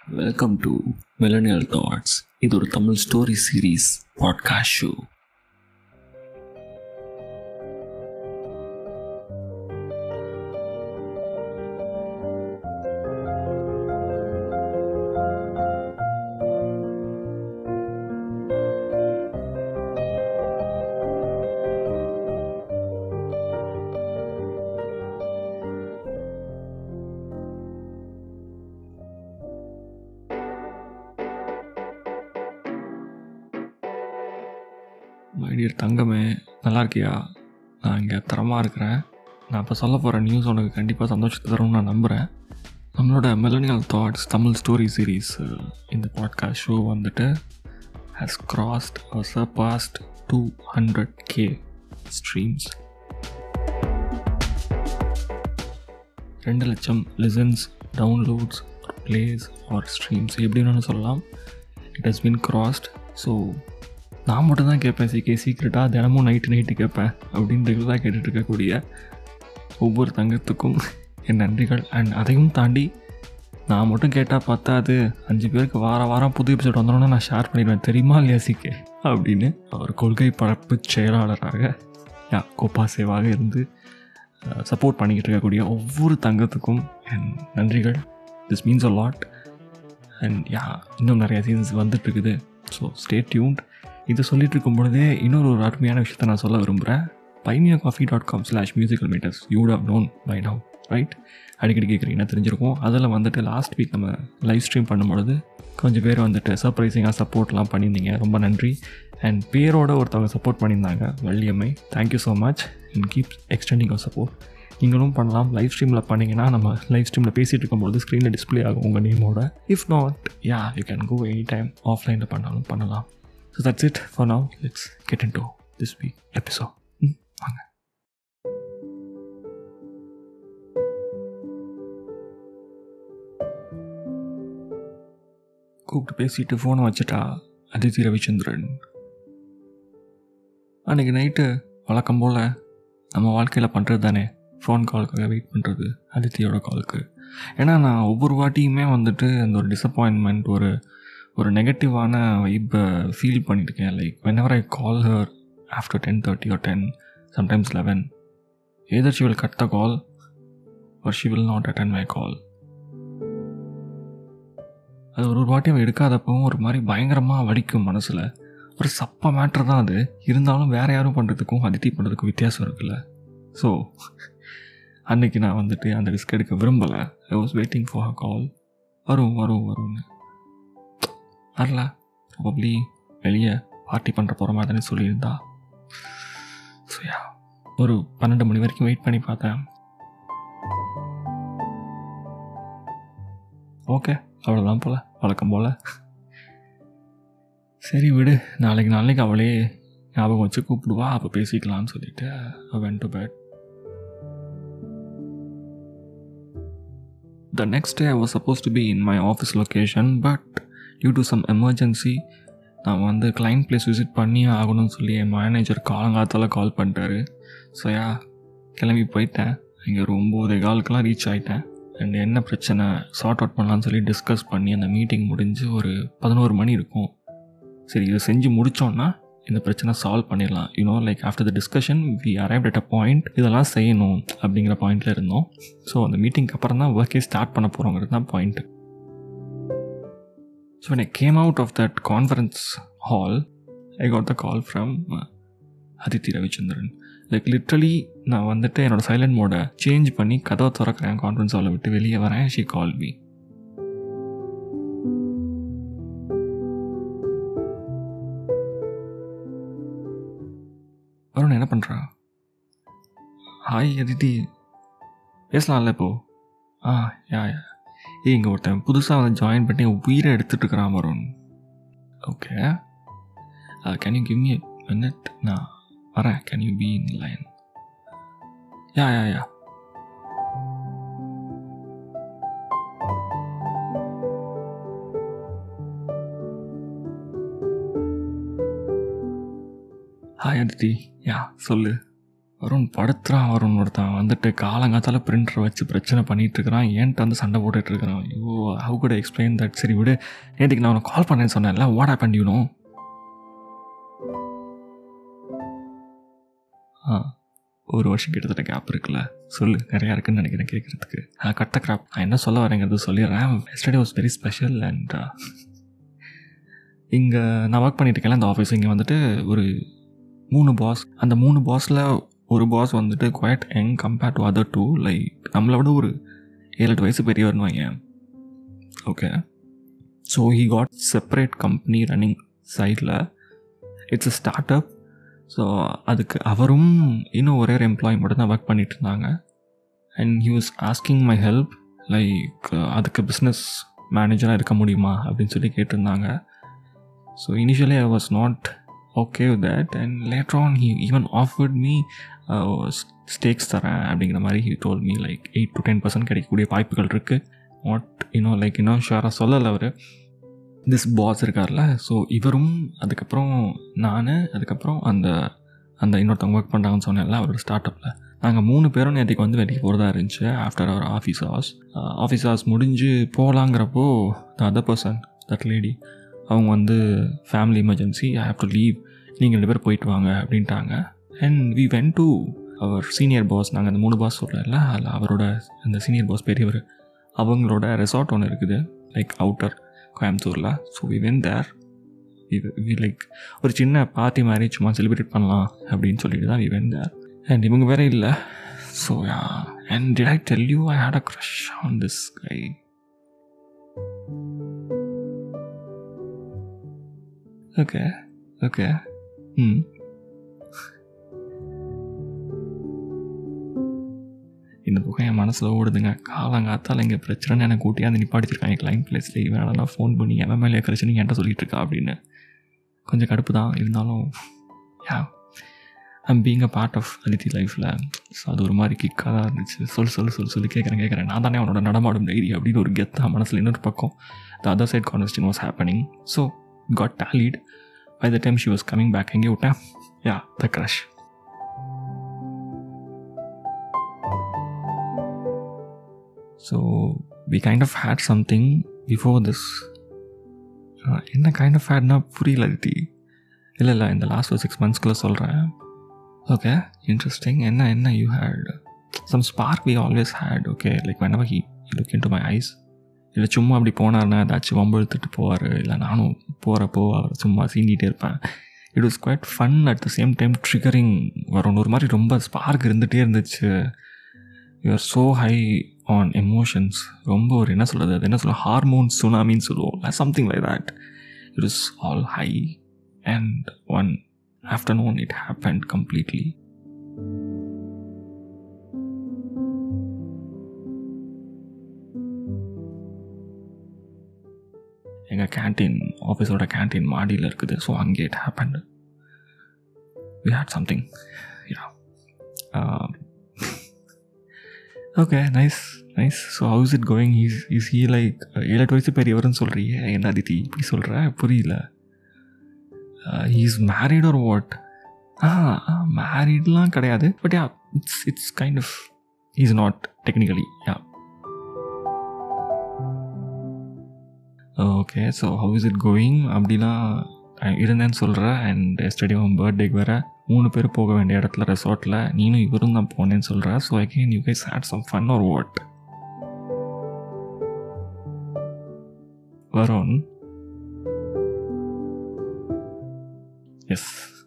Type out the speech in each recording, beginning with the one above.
Welcome to millennial thoughts இது ஒரு Tamil story series podcast show my dear தங்கமே நல்லா இருக்கியா நான் இங்கே தரமாக இருக்கிறேன் நான் இப்போ சொல்ல போகிற நியூஸ் உனக்கு கண்டிப்பாக சந்தோஷத்தை தரும்னு நான் நம்புகிறேன் நம்மளோட millennial thoughts Tamil story series இந்த பாட்காஸ்ட் ஷோ வந்துட்டு has crossed surpassed two hundred K streams ரெண்டு லட்சம் listens downloads plays or streams எப்படி வேணாலும் சொல்லலாம் it has been crossed so நான் மட்டும் தான் கேட்பேன் சீக்கிரம் சீக்கிரட்டாக தினமும் நைட்டு நைட்டு கேட்பேன் அப்படின்னு ரெகுலராக கேட்டுட்டு இருக்கக்கூடிய ஒவ்வொரு தங்கத்துக்கும் என் நன்றிகள் அண்ட் அதையும் தாண்டி நான் மட்டும் கேட்டால் பத்தாது அஞ்சு பேருக்கு வார வாரம் புது எபிசோட் வந்தோன்னா நான் ஷேர் பண்ணிடுவேன் தெரியுமா இல்லையா சிக்கே அப்படின்னு அவர் கொள்கை பரப்பு செயலாளராக யா கோப்பா சேவாக இருந்து சப்போர்ட் பண்ணிக்கிட்டு இருக்கக்கூடிய ஒவ்வொரு தங்கத்துக்கும் என் நன்றிகள் this means a lot and yeah இன்னும் நிறைய சீசன்ஸ் வந்துட்டு இருக்குது ஸோ ஸ்டே டியூன்ட் இது சொல்லிட்டு இருக்கும் பொழுதே இன்னொரு ஒரு அருமையான விஷயத்தை நான் சொல்ல விரும்புகிறேன் buy me a coffee dot com slash musical meters you'd have known by now right அடிக்கடி கேட்குறீங்கன்னா தெரிஞ்சிருக்கும் அதில் வந்துட்டு லாஸ்ட் வீக் நம்ம லைவ் ஸ்ட்ரீம் பண்ணும்பொழுது கொஞ்சம் பேர் வந்துட்டு சர்ப்ரைசிங்காக சப்போர்ட்லாம் பண்ணியிருந்தீங்க ரொம்ப நன்றி அண்ட் பேரோட ஒருத்தவங்க சப்போர்ட் பண்ணியிருந்தாங்க Valliammai thank you so much and keep extending our support நீங்களும் பண்ணலாம் லைவ் ஸ்ட்ரீமில் பண்ணிங்கன்னா நம்ம லைவ் ஸ்ட்ரீமில் பேசிகிட்டு இருக்கும்போது ஸ்க்ரீனில் டிஸ்பிளே ஆகும் உங்கள் நேமோட if not yeah you can go any time ஆஃப்லைனில் பண்ணாலும் பண்ணலாம் so that's it for now let's get into this week episode வாங்க கூப்பிட்டு பேசிட்டு ஃபோனை வச்சுட்டா அதித்தி ரவிச்சந்திரன் அன்றைக்கி நைட்டு வழக்கம் போல் நம்ம வாழ்க்கையில் பண்ணுறது தானே ஃபோன் காலுக்காக வெயிட் பண்ணுறது அதித்தியோட காலுக்கு ஏன்னா நான் ஒவ்வொரு வாட்டியுமே வந்துட்டு அந்த ஒரு டிசப்பாயின்மெண்ட் ஒரு ஒரு நெகட்டிவான வைப்பை ஃபீல் பண்ணியிருக்கேன் like whenever I call her after ten thirty or ten sometimes eleven either she will cut the call or she will not attend my call அது ஒரு ஒரு வாட்டி அவன் எடுக்காதப்பவும் ஒரு மாதிரி பயங்கரமாக வலிக்கும் மனசில் ஒரு சப்ப மேட்ரு தான் அது இருந்தாலும் வேறு யாரும் பண்ணுறதுக்கும் அதித்தி பண்ணுறதுக்கும் வித்தியாசம் இருக்குல்ல ஸோ அன்றைக்கி நான் வந்துட்டு அந்த ரிஸ்க் எடுக்க விரும்பலை I was waiting for a call வரும் வரும் வரும்னு வரல ப்ராபப்ளி வெளியே பார்ட்டி பண்ணுற போகிற மாதிரி தானே சொல்லியிருந்தா ஸோ யா ஒரு பன்னெண்டு மணி வரைக்கும் வெயிட் பண்ணி பார்த்தேன் ஓகே அவ்வளோதான் போல் வழக்கம் போல் சரி விடு நாளைக்கு நாளைக்கு அவளே ஞாபகம் வச்சு கூப்பிடுவா அப்போ பேசிக்கலாம்னு சொல்லிட்டு went to bed the next day I was supposed to be in my office location but due to some emergency நான் வந்து கிளைண்ட் பிளேஸ் விசிட் பண்ணி ஆகணும்னு சொல்லி என் மேனேஜர் காலங்காலத்தில் கால் பண்ணிட்டாரு ஸோ யா கிளம்பி போயிட்டேன் இங்கே ஒரு ஒம்பது காலுக்கெலாம் ரீச் ஆகிட்டேன் அண்ட் என்ன பிரச்சனை சார்ட் அவுட் பண்ணலான்னு சொல்லி டிஸ்கஸ் பண்ணி அந்த மீட்டிங் முடிஞ்சு ஒரு பதினோரு மணி இருக்கும் சரி இதை செஞ்சு முடித்தோன்னா இந்த பிரச்சனை சால்வ் பண்ணிடலாம் you know like after the discussion we arrive at a point இதெல்லாம் செய்யணும் அப்படிங்கிற பாயிண்டில் இருந்தோம் ஸோ அந்த மீட்டிங்க்கு அப்புறம் தான் ஒர்க்கே ஸ்டார்ட் பண்ண போகிறோங்கிறது தான் point so when I came out of that conference hall, I got the call from uh, Aditi Ravichandran like literally நான் வந்துட்டு என்னோடய சைலண்ட் மோடை சேஞ்ச் பண்ணி கதவை திறக்கிறேன் கான்ஃபரன்ஸ் ஹாலை விட்டு வெளியே வரேன் ஷி கால் மீ வருண் என்ன பண்ணுறா ஹாய் அதித்தி பேசலாம்ல இப்போ ஆ யா யா ஏய் இங்கே ஒருத்தன் புதுசாக வந்து ஜாயின் பண்ணி உயிரை எடுத்துகிட்டு இருக்கிறான் Varun okay can you give me minute நான் வரேன் can you be in line yeah yeah yeah hi Aditi yeah சொல்லு வருண் படுத்துறான் வருண் ஒருத்தன் வந்துட்டு காலங்காத்தால பிரிண்டர் வச்சு பிரச்சனை பண்ணிட்டு இருக்கிறான் ஏன்ட்டு வந்து சண்டை போட்டுட்டு இருக்கிறான் ஐயோ ஹவு குட் எக்ஸ்பிளைன் தட் சரி விடு நேற்றுக்கு நான் உனக்கு கால் பண்ணேன்னு சொன்னேன்ல what happen you know ah ஒரு வருஷம் கிட்டத்தட்ட கேப் இருக்குல்ல சொல்லு நிறையா இருக்குன்னு நினைக்கிறேன் கேட்குறதுக்கு கட்ட கிராப் நான் என்ன சொல்ல வரேங்கிறது சொல்லிடுறேன் yesterday was very special and இங்கே நான் ஒர்க் பண்ணிட்டு இருக்கேன் அந்த ஆஃபீஸ் இங்கே வந்துட்டு ஒரு மூணு பாஸ் அந்த மூணு பாஸில் ஒரு பாஸ் வந்துட்டு quite young compared to other two like நம்மளை விட ஒரு ஏழு எட்டு வயசு பெரியவர்னு வைங்க okay so he got separate company running சைடில் it's a startup so அதுக்கு அவரும் இன்னும் ஒரே ஒரு எம்ப்ளாயி மட்டும் தான் ஒர்க் பண்ணிட்டு இருந்தாங்க and he was asking my help like அதுக்கு பிஸ்னஸ் மேனேஜராக இருக்க முடியுமா அப்படின்னு சொல்லி கேட்டிருந்தாங்க so initially I was not okay with that and later on he even offered me stakes தரேன் அப்படிங்கிற மாதிரி he told me like eight to ten percent கிடைக்கக்கூடிய வாய்ப்புகள் இருக்குது நாட் இன்னும் லைக் இன்னும் ஷுவராக சொல்லலை அவர் திஸ் பாஸ் இருக்கார்ல ஸோ இவரும் அதுக்கப்புறம் நான் அதுக்கப்புறம் அந்த அந்த இன்னொருத்தவங்க ஒர்க் பண்ணுறாங்கன்னு சொன்னேன்ல அவரோட ஸ்டார்ட் அப்பில் நாங்கள் மூணு பேரும் நேற்றுக்கு வந்து வெளியே போகிறதா இருந்துச்சு after our office hours office hours முடிஞ்சு போகலாங்கிறப்போ the other person that lady அவங்க வந்து family emergency I have to leave நீங்கள் ரெண்டு பேர் போயிட்டு வாங்க அப்படின்ட்டாங்க and we went to our senior boss நாங்கள் அந்த மூணு பாஸ் சொல்கிறேன்ல அதில் அவரோட அந்த சீனியர் பாஸ் பெரியவர் அவங்களோட ரெசார்ட் ஒன்று இருக்குது லைக் அவுட்டர் கோயம்புத்தூரில் so we went there we like ஒரு சின்ன பார்ட்டி மாதிரி சும்மா செலிப்ரேட் பண்ணலாம் அப்படின்னு சொல்லிட்டு தான் வி வென் தேர் அண்ட் இவங்க வேற இல்லை so and did I tell you I had a crush on this guy okay okay hmm இந்த புகை என் மனசில் ஓடுதுங்க காலங்காத்தால் இங்கே பிரச்சனைன்னு எனக்கு கூட்டியாந்து நிப்பாடிச்சிருக்காங்க கிளைண்ட் பிளேஸில் இவன் நான் ஃபோன் பண்ணி எவன் மேலே பிரச்சனை என்கிட்ட சொல்லிட்டு இருக்கா அப்படின்னு கொஞ்சம் கடுப்பு தான் இருந்தாலும் yeah I'm being a part of Aditi லைஃப்பில் ஸோ அது ஒரு மாதிரி கிக்காக தான் இருந்துச்சு சொல் சொல்லு சொல்லு சொல்லி கேட்குறேன் கேட்குறேன் நான் தானே அவனோட நடமாடும் டைரி அப்படின்னு ஒரு கெத்தாக மனசில் இன்னொரு பக்கம் the other side conversation was happening so got tallied. By the time she was coming back, எங்கே விட்டேன் yeah the crush so we kind of had something before this என்ன கைண்ட் ஆஃப் ஹேட்னா புரியல டி இல்லை இல்லை இந்த லாஸ்ட் ஒரு சிக்ஸ் மந்த்ஸ்க்குள்ளே சொல்கிறேன் ஓகே இன்ட்ரெஸ்டிங் என்ன என்ன you had some spark we always had okay like whenever he look into my eyes இல்லை சும்மா அப்படி போனார்னா ஏதாச்சும் வம்பு எடுத்துகிட்டு போவார் இல்லை நானும் போகிறப்போ அவர் சும்மா சீண்டிகிட்டே இருப்பேன் it was quite fun at the same time triggering வரும் ஒரு மாதிரி ரொம்ப ஸ்பார்க் இருந்துகிட்டே இருந்துச்சு you're so high on emotions ரொம்ப ஒரு என்ன சொல்கிறது அது என்ன சொல்ல ஹார்மோன் சுனாமின்னு சொல்லுவோம் something like that it is all high and one afternoon it happen completely எங்கள் கேன்டீன் ஆஃபீஸோட கேன்டீன் மாடியில் இருக்குது ஸோ அங்கே it happen we had something yeah okay nice nice so how's it going is is he like ஏழு எட்டு வயசு பெரியவர்னு சொல்கிறியே என்ன அதித்தி இப்படி சொல்கிற புரியல இஸ் மேரிட் ஒரு வாட் ஆ மேரிட்லாம் கிடையாது but yeah it's it's kind of is not technically yeah okay so how is it going அப்படிலாம் இருந்தேன்னு சொல்கிறேன் அண்ட் எஸ்டடி உன் பர்த்டேக்கு வேறு மூணு பேர் போக வேண்டிய இடத்துல ரெசார்ட்டில் நீனும் இவரும் தான் போனேன்னு சொல்கிறேன் so again you guys had some fun or what Varun yes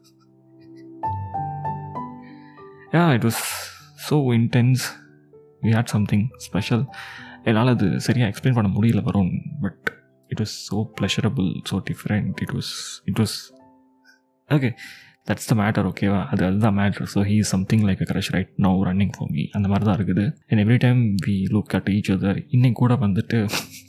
yeah it was so intense we had something special என்னால் அது சரியாக எக்ஸ்பிளைன் பண்ண முடியல வரும் but it was so pleasurable so different it was it was okay that's the matter ஓகேவா அது அதுதான் matter so he is something like a crush right no running for me அந்த மாதிரி தான் இருக்குது and every time we look at each other இன்னைக்கு கூட வந்துட்டு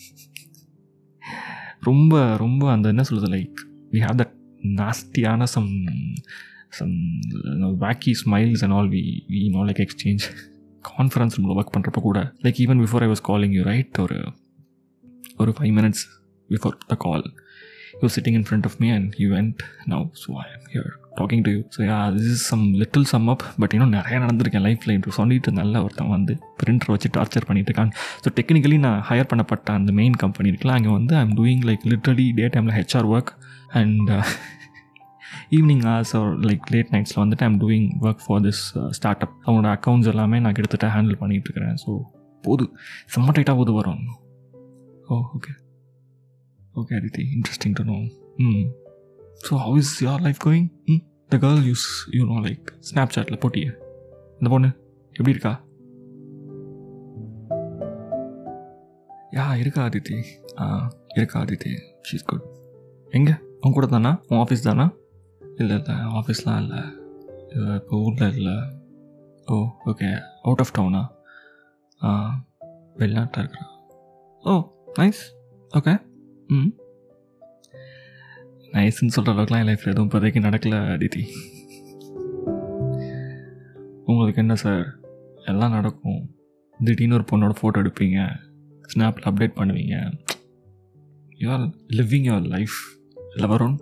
ரொம்ப ரொம்ப அந்த என்ன சொல்கிறது லைக் வி ஹாவ் தட் நாஸ்டியான some some wacky smiles and all we we know like exchange conference ரூமில் ஒர்க் பண்ணுறப்ப கூட like even before I was calling you right ஒரு ஒரு five minutes before the call. He was sitting in front of me and he went, Now, so I am here talking to you so yeah this is some little sum up but இன்னும் நிறைய நடந்திருக்கேன் லைஃப்பில் என்று சொல்லிட்டு நல்ல ஒருத்தன் வந்து printer வச்சு torture பண்ணிட்டு இருக்கான் ஸோ டெக்னிக்கலி நான் ஹையர் பண்ணப்பட்ட அந்த மெயின் கம்பெனி இருக்குல்ல அங்கே வந்து I'm doing like literally day டைமில் HR work and evening hours or like late நைட்ஸில் வந்துட்டு I'm doing work for this startup அவனோட அக்கௌண்ட்ஸ் எல்லாமே நான் கிட்டத்தட்ட ஹேண்டில் பண்ணிகிட்டு இருக்கிறேன் ஸோ போது செம்ம டைட்டாக போது வரும் oh okay okay Aditi interesting to know hmm so how is your life going hmm the girl use you know like ஸ்னாப் சாட்டில் போட்டியே இந்த பொண்ணு எப்படி இருக்கா யா இருக்கா அதித்தி ஆ இருக்கா அதித்தி ஷீஸ் குட் எங்கே உன் கூட தானா உன் ஆஃபீஸ் தானா இல்லை இல்லை ஆஃபீஸ்லாம் இல்லை இப்போ ஊரில் இல்லை ஓ ஓகே அவுட் ஆஃப் டவுனா ஆ வெளிநாட்டில் இருக்கிறான் ஓ நைஸ் ஓகே ம் நைஸ்ன்னு சொல்கிற அளவுக்குலாம் என் லைஃப்பில் எதுவும் இப்போதைக்கு நடக்கல அதித்தி உங்களுக்கு என்ன சார் எல்லாம் நடக்கும் திடீர்னு ஒரு பொண்ணோட ஃபோட்டோ எடுப்பீங்க ஸ்னாப்பில் அப்டேட் பண்ணுவீங்க you are living your life இல்லை Varun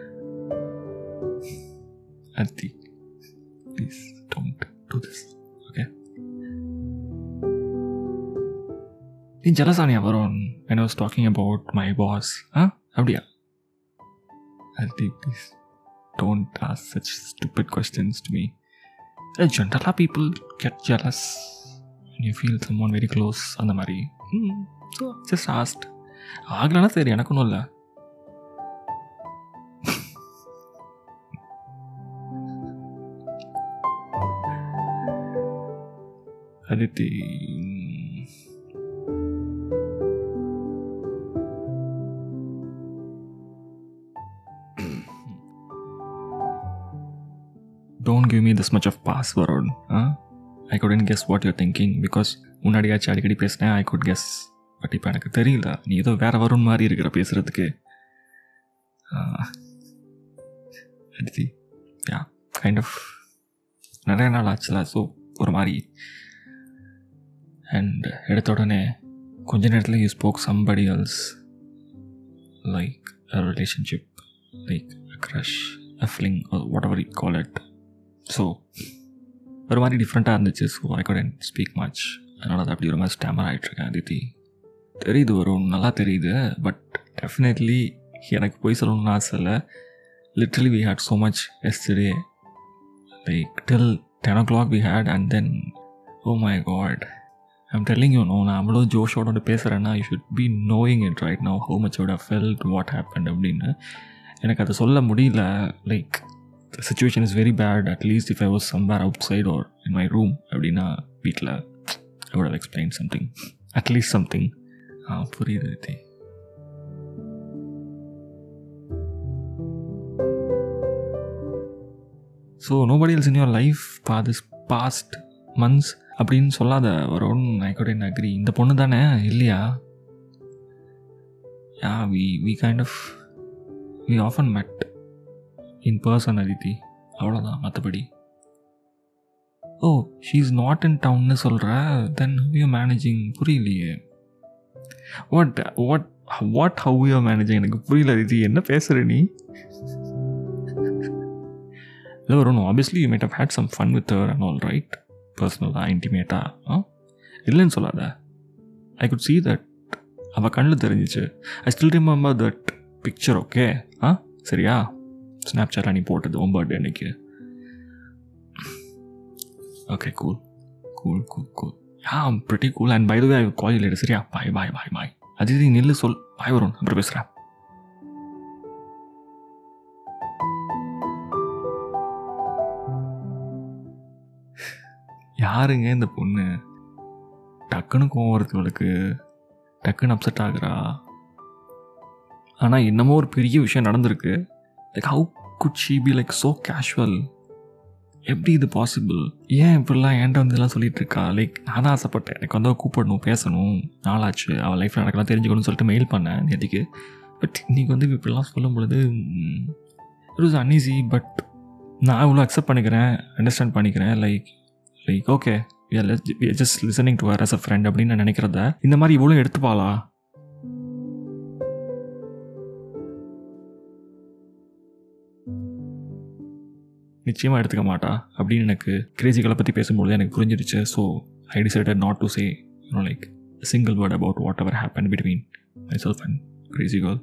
Adi, please don't do this. Okay? நீ ஜலசானியா வரும் when I was talking about my boss. ஆ அப்படியா Adi, please don't ask such stupid questions to me. ஜென்ரலாக people get jealous you feel someone very close அந்த மாதிரி ம் so just asked ஆகலைன்னா சரி எனக்கு ஒன்றும் இல்லை Aditi. Don't give me this much of pass, Varun. Huh? I couldn't guess what you're thinking because முன்னாடியாச்சும் அடிக்கடி பேசினேன் ஐ குட் கெஸ் பட் இப்போ எனக்கு தெரியல நீ ஏதோ வேற வருண் மாதிரி இருக்கிற பேசுறதுக்கு அடித்தி யா கைண்ட் ஆஃப் நிறைய நாள் ஆச்சுல ஸோ ஒரு மாதிரி அண்ட் எடுத்த உடனே கொஞ்ச நேரத்தில் you spoke somebody else like a relationship like a crush a feeling whatever you call it so ஒரு மாதிரி டிஃப்ரெண்ட்டாக இருந்துச்சு so I couldn't speak much அதனால் அது அப்படி ஒரு மாதிரி ஸ்டாமர் ஆகிட்டுருக்கேன் அதித்தி தெரியுது வரும் நல்லா தெரியுது பட் டெஃபினெட்லி எனக்கு போய் சொல்லணும்னு ஆசை இல்லை literally we had so much எஸ்டே like till ten o'clock we had and then oh my God I'm telling you know நான் அவ்வளோ ஜோஷோட பேசுகிறேன்னா you should be knowing it right no how much would have felt what happen அப்படின்னு எனக்கு அதை சொல்ல முடியல like the situation is very bad at least if I was somewhere outside or in my room அப்படின்னா வீட்டில் I would have explained something at least something ah புரியுது Riddhi so nobody else in your life for this past months அப்படின்னு சொல்லாத வரும் I good in agri இந்த பொண்ணு தானே இல்லையா yeah we we kind of we often met in person Aditi அவ்வளோதான் மற்றபடி oh she is not in டவுன்னு சொல்கிற தென் யூ மேனேஜிங் புரியலையே what what what how you managing எனக்கு புரியல இது என்ன பேசுகிற நீ இல்லை வரும் obviously you might have had some fun with and all right பர்சனலாக இன்டிமேட்டாக ஆ இல்லைன்னு சொல்லாத ஐ குட் see தட் அவள் கண்ணில் தெரிஞ்சிச்சு I still remember that picture okay ah சரியா ஸ்னாப் சாட்டில் நீ போட்டது உன் பர்த்டே அன்னைக்கு okay cool cool cool cool yeah pretty cool and by the way I call later சரியா பாய் பாய் பாய் பாய் அதிதி நில்லு சொல் பாய் வரும் அப்புறம் பேசுகிறேன் யாருங்க இந்த பொண்ணு டக்குன்னு கோவம் வருது இவளுக்கு டக்குன்னு அப்செட் ஆகுறா ஆனால் என்னமோ ஒரு பெரிய விஷயம் நடந்திருக்கு like how could she be like so casual எப்படி இது பாசிபிள் ஏன் இப்படிலாம் என்கிட்ட வந்து இதெல்லாம் சொல்லிட்டு இருக்கா லைக் நான் ஆசைப்பட்டேன் எனக்கு வந்து அவ கூப்பிடணும் பேசணும் நாளாச்சு அவள் லைஃப்பில் நடக்கலாம் தெரிஞ்சுக்கணும்னு சொல்லிட்டு மெயில் பண்ணேன் நேற்றுக்கு பட் இன்றைக்கி வந்து இப்படிலாம் சொல்லும் பொழுது இட் வாஸ் அன்ஈஸி பட் நான் இவ்வளோ அக்செப்ட் பண்ணிக்கிறேன் அண்டர்ஸ்டாண்ட் பண்ணிக்கிறேன் like like okay just listening to her as a friend அப்படின்னு நான் நினைக்கிறத இந்த மாதிரி இவ்வளோ எடுத்துப்பாளா நிச்சயமாக எடுத்துக்க மாட்டா அப்படின்னு எனக்கு கிரேசிகளை பற்றி பேசும்போது எனக்கு புரிஞ்சிருச்சு so I decided not to say you know like single word about whatever happen between myself and crazy girl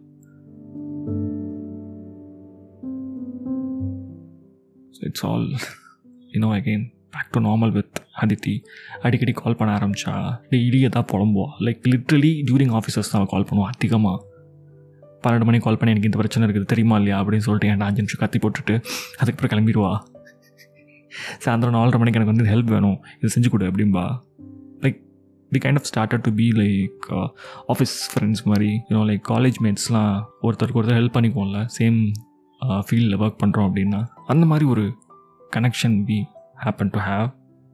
so it's all you know again back to normal with Aditi அடிக்கடி கால் பண்ண ஆரம்பிச்சா டெய்லி எதாவது புலம்புவா like literally during office hours தான் call பண்ணுவோம் அதிகமாக பன்னெண்டு மணிக்கு கால் பண்ணி எனக்கு இந்த பிரச்சனை இருக்குது தெரியுமா இல்லையா அப்படின்னு சொல்லிட்டு என் அஞ்சு நிமிஷம் கத்தி போட்டுட்டு அதுக்கப்புறம் கிளம்பிடுவா சாயந்தரம் நாலரை மணிக்கு எனக்கு வந்து ஹெல்ப் வேணும் இது செஞ்சு கொடு அப்படின்பா like the kind of started to be like office friends மாதிரி யூனோ லைக் காலேஜ் மேட்ஸ்லாம் ஒருத்தருக்கு ஒருத்தர் ஹெல்ப் பண்ணிக்குவோம்ல சேம் ஃபீல்டில் ஒர்க் பண்ணுறோம் அப்படின்னா அந்த மாதிரி ஒரு connection we happen to have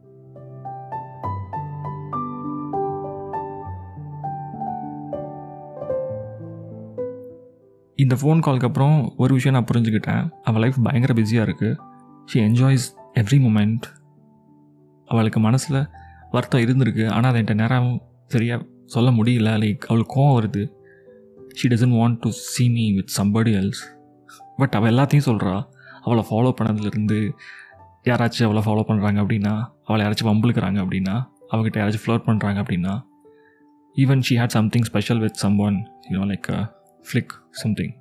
இந்த ஃபோன் கால்க்கு அப்புறம் ஒரு விஷயம் நான் புரிஞ்சுக்கிட்டேன் அவள் லைஃப் பயங்கர பிஸியாக இருக்குது ஷி என்ஜாய்ஸ் எவ்ரி மூமெண்ட் அவளுக்கு மனசில் வருத்தம் இருந்திருக்கு ஆனால் அதை என்கிட்ட நேரம் சரியாக சொல்ல முடியல லைக் அவளுக்கு கோவம் வருது she doesn't want to see me with somebody else but அவள் எல்லாத்தையும் சொல்கிறா அவளை ஃபாலோ பண்ணதுலேருந்து யாராச்சும் அவளை ஃபாலோ பண்ணுறாங்க அப்படின்னா அவளை யாராச்சும் வம்புழுக்கிறாங்க அப்படின்னா அவகிட்ட யாராச்சும் ஃப்ளோட் பண்ணுறாங்க அப்படின்னா even she had something special with someone you know like fling something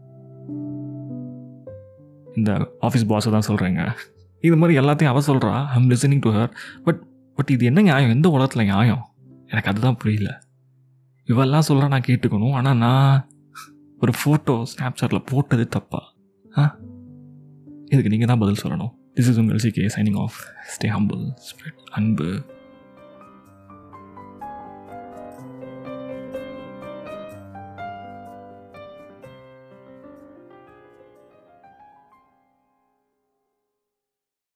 இந்த ஆஃபீஸ் பாஸை தான் சொல்கிறேங்க இது மாதிரி எல்லாத்தையும் அவள் சொல்கிறா I'm listening to her but but இது என்ன நியாயம் எந்த உலகத்தில் நியாயம் எனக்கு அதுதான் புரியல இவெல்லாம் சொல்கிறா நான் கேட்டுக்கணும் ஆனால் நான் ஒரு ஃபோட்டோ ஸ்னாப்சாட்டில் போட்டது தப்பா ஆ இதுக்கு நீங்கள் தான் பதில் சொல்லணும் திஸ் இஸ் உங்கள் CK signing off stay humble spread அன்பு